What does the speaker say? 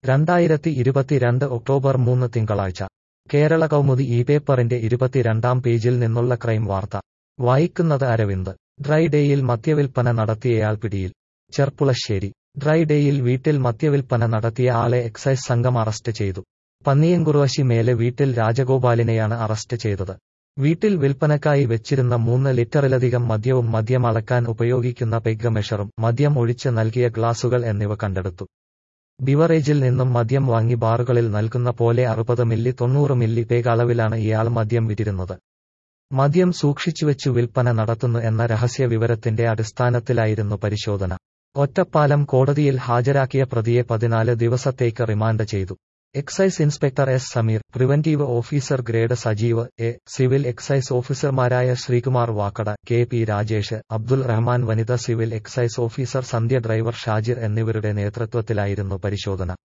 രണ്ടായിരത്തി ഇരുപത്തിരണ്ട് ഒക്ടോബർ മൂന്ന് തിങ്കളാഴ്ച കേരള കൗമുദി ഈ പേപ്പറിന്റെ ഇരുപത്തിരണ്ടാം പേജിൽ നിന്നുള്ള ക്രൈം വാർത്ത വായിക്കുന്നത് അരവിന്ദ് ഡ്രൈ ഡേയിൽ മദ്യവിൽപ്പന നടത്തിയയാൾ പിടിയിൽ ചെർപ്പുളശ്ശേരി ഡ്രൈ ഡേയിൽ വീട്ടിൽ മദ്യവിൽപ്പന നടത്തിയ ആളെ എക്സൈസ് സംഘം അറസ്റ്റ് ചെയ്തു പന്നിയൻകുറുവശി മേലെ വീട്ടിൽ രാജഗോപാലിനെയാണ് അറസ്റ്റ് ചെയ്തത് വീട്ടിൽ വിൽപ്പനക്കായി വെച്ചിരുന്ന മൂന്ന് ലിറ്ററിലധികം മദ്യവും മദ്യം അളക്കാൻ ഉപയോഗിക്കുന്ന പെഗ് മെഷറും മദ്യം ഒഴിച്ച് നൽകിയ ഗ്ലാസുകൾ എന്നിവ കണ്ടെടുത്തു ബിവറേജിൽ നിന്നും മദ്യം വാങ്ങി ബാറുകളിൽ നൽകുന്ന പോലെ അറുപത് മില്ലി തൊണ്ണൂറ് മില്ലി പേഗ് അളവിലാണ് ഇയാൾ മദ്യം വിറ്റിരുന്നത് മദ്യം സൂക്ഷിച്ചുവെച്ചു വിൽപ്പന നടത്തുന്നു എന്ന രഹസ്യ വിവരത്തിന്റെ അടിസ്ഥാനത്തിലായിരുന്നു പരിശോധന ഒറ്റപ്പാലം കോടതിയിൽ ഹാജരാക്കിയ പ്രതിയെ പതിനാല് ദിവസത്തേക്ക് റിമാൻഡ് ചെയ്തു excise inspector S Sameer preventive officer grade Sajeev A civil excise ഓഫീസർമാരായ ശ്രീകുമാർ വാക്കട കെ പി രാജേഷ് അബ്ദുൽ റഹ്മാൻ വനിത civil excise officer Sandhya driver Shajir എന്നിവരുടെ നേതൃത്വത്തിലായിരുന്നു പരിശോധന